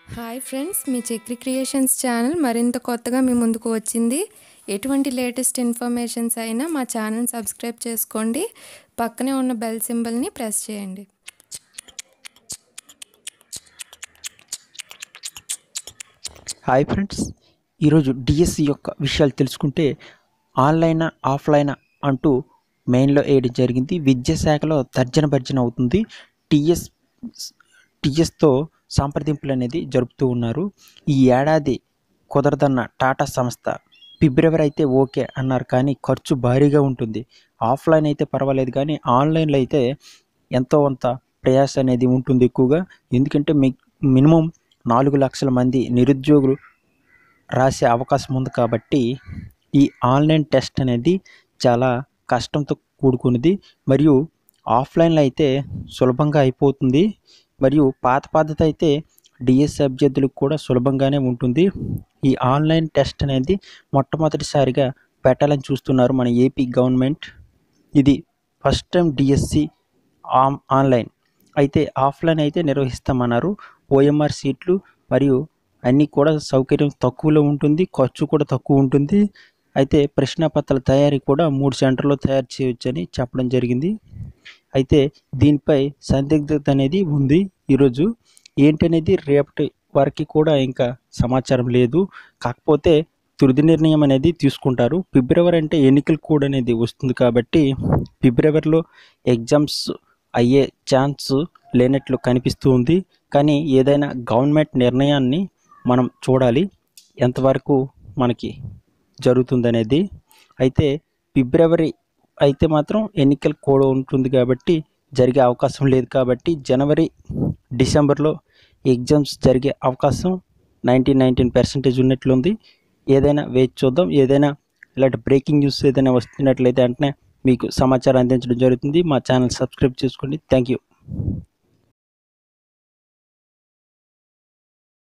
hi friends మీ Chakri creations channel మరింత కొత్తగా మీ ముందుకు వచ్చింది ఎటువంటి లేటెస్ట్ ఇన్ఫర్మేషన్స్ అయినా మా ఛానల్ సబ్స్క్రైబ్ చేసుకోండి పక్కనే ఉన్న బెల్ సింబల్ని ప్రెస్ చేయండి హాయ్ ఫ్రెండ్స్ ఈరోజు డిఎస్సి యొక్క విషయాలు తెలుసుకుంటే ఆన్లైన్ ఆఫ్లైన్ అంటూ మెయిన్లో వేయడం జరిగింది విద్యాశాఖలో తర్జన భర్జన అవుతుంది టీఎస్ టీఎస్తో సంప్రదింపులు అనేది జరుపుతూ ఉన్నారు ఈ ఏడాది కుదరదన్న టాటా సంస్థ ఫిబ్రవరి అయితే ఓకే అన్నారు కానీ ఖర్చు భారీగా ఉంటుంది ఆఫ్లైన్ అయితే పర్వాలేదు కానీ ఆన్లైన్లో అయితే ఎంతో అంత ప్రయాస అనేది ఉంటుంది ఎక్కువగా ఎందుకంటే మీ మినిమం నాలుగు లక్షల మంది నిరుద్యోగులు రాసే అవకాశం ఉంది కాబట్టి ఈ ఆన్లైన్ టెస్ట్ అనేది చాలా కష్టంతో కూడుకున్నది మరియు ఆఫ్లైన్లో అయితే సులభంగా అయిపోతుంది మరియు పాత పద్ధతి అయితే డిఎస్ అభ్యర్థులకు కూడా సులభంగానే ఉంటుంది ఈ ఆన్లైన్ టెస్ట్ అనేది మొట్టమొదటిసారిగా పెట్టాలని చూస్తున్నారు మన ఏపీ గవర్నమెంట్ ఇది first time DSC on online అయితే ఆఫ్లైన్ అయితే నిర్వహిస్తామన్నారు ఓఎంఆర్ సీట్లు మరియు అన్నీ కూడా సౌకర్యం తక్కువలో ఉంటుంది ఖర్చు కూడా తక్కువ ఉంటుంది అయితే ప్రశ్నపత్రాల తయారీ కూడా మూడు సెంటర్లో తయారు చేయవచ్చని చెప్పడం జరిగింది అయితే దీనిపై సందిగ్ధత అనేది ఉంది ఈరోజు ఏంటనేది రేపటి వరకు కూడా ఇంకా సమాచారం లేదు కాకపోతే తుది నిర్ణయం అనేది తీసుకుంటారు ఫిబ్రవరి అంటే ఎన్నికల కోడ్ అనేది వస్తుంది కాబట్టి ఫిబ్రవరిలో ఎగ్జామ్స్ అయ్యే ఛాన్స్ లేనట్లు కనిపిస్తూ ఉంది కానీ ఏదైనా గవర్నమెంట్ నిర్ణయాన్ని మనం చూడాలి ఎంతవరకు మనకి జరుగుతుందనేది అయితే ఫిబ్రవరి అయితే మాత్రం ఎన్నికల కోడ్ ఉంటుంది కాబట్టి జరిగే అవకాశం లేదు కాబట్టి జనవరి డిసెంబర్లో ఎగ్జామ్స్ జరిగే అవకాశం నైన్టీన్ నైన్టీన్ పర్సెంటేజ్ ఉన్నట్లుంది ఏదైనా వేచి చూద్దాం ఏదైనా ఇలాంటి బ్రేకింగ్ న్యూస్ ఏదైనా వస్తున్నట్లయితే వెంటనే మీకు సమాచారం అందించడం జరుగుతుంది మా ఛానల్ సబ్స్క్రైబ్ చేసుకోండి థ్యాంక్ యూ